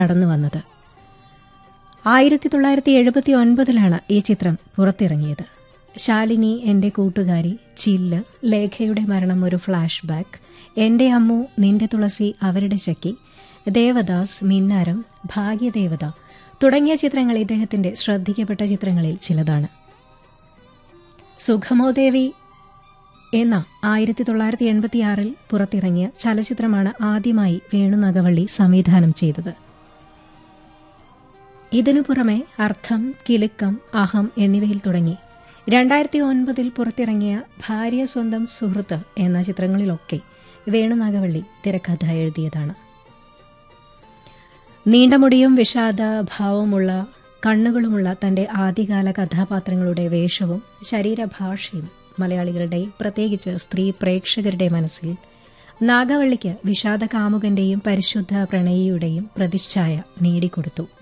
കടന്നു വന്നത് ആയിരത്തി തൊള്ളായിരത്തി എഴുപത്തി ഒൻപതിലാണ് ഈ ചിത്രം പുറത്തിറങ്ങിയത് ശാലിനി എന്റെ കൂട്ടുകാരി ചില്ല് ലേഖയുടെ മരണം ഒരു ഫ്ലാഷ് ബാക്ക് എന്റെ അമ്മു നിന്റെ തുളസി അവരുടെ ചക്കി ദേവദാസ് മിന്നാരം ഭാഗ്യദേവത തുടങ്ങിയ ചിത്രങ്ങൾ ഇദ്ദേഹത്തിന്റെ ശ്രദ്ധിക്കപ്പെട്ട ചിത്രങ്ങളിൽ ചിലതാണ് സുഖമോദേവി എന്ന ആയിരത്തി തൊള്ളായിരത്തി എൺപത്തിയാറിൽ പുറത്തിറങ്ങിയ ചലച്ചിത്രമാണ് ആദ്യമായി വേണുനാഗവള്ളി സംവിധാനം ചെയ്തത് ഇതിനു പുറമെ അർത്ഥം കിലുക്കം അഹം എന്നിവയിൽ തുടങ്ങി രണ്ടായിരത്തി ഒൻപതിൽ പുറത്തിറങ്ങിയ ഭാര്യ സ്വന്തം സുഹൃത്ത് എന്ന ചിത്രങ്ങളിലൊക്കെ വേണുനാഗവള്ളി തിരക്കഥ എഴുതിയതാണ് നീണ്ടമുടിയും വിഷാദ ഭാവമുള്ള കണ്ണുകളുമുള്ള തന്റെ ആദ്യകാല കഥാപാത്രങ്ങളുടെ വേഷവും ശരീരഭാഷയും മലയാളികളുടെ പ്രത്യേകിച്ച് സ്ത്രീ പ്രേക്ഷകരുടെ മനസ്സിൽ നാഗവള്ളിക്ക് വിഷാദ കാമുകന്റെയും പരിശുദ്ധ പ്രണയിയുടെയും പ്രതിച്ഛായ നേടിക്കൊടുത്തു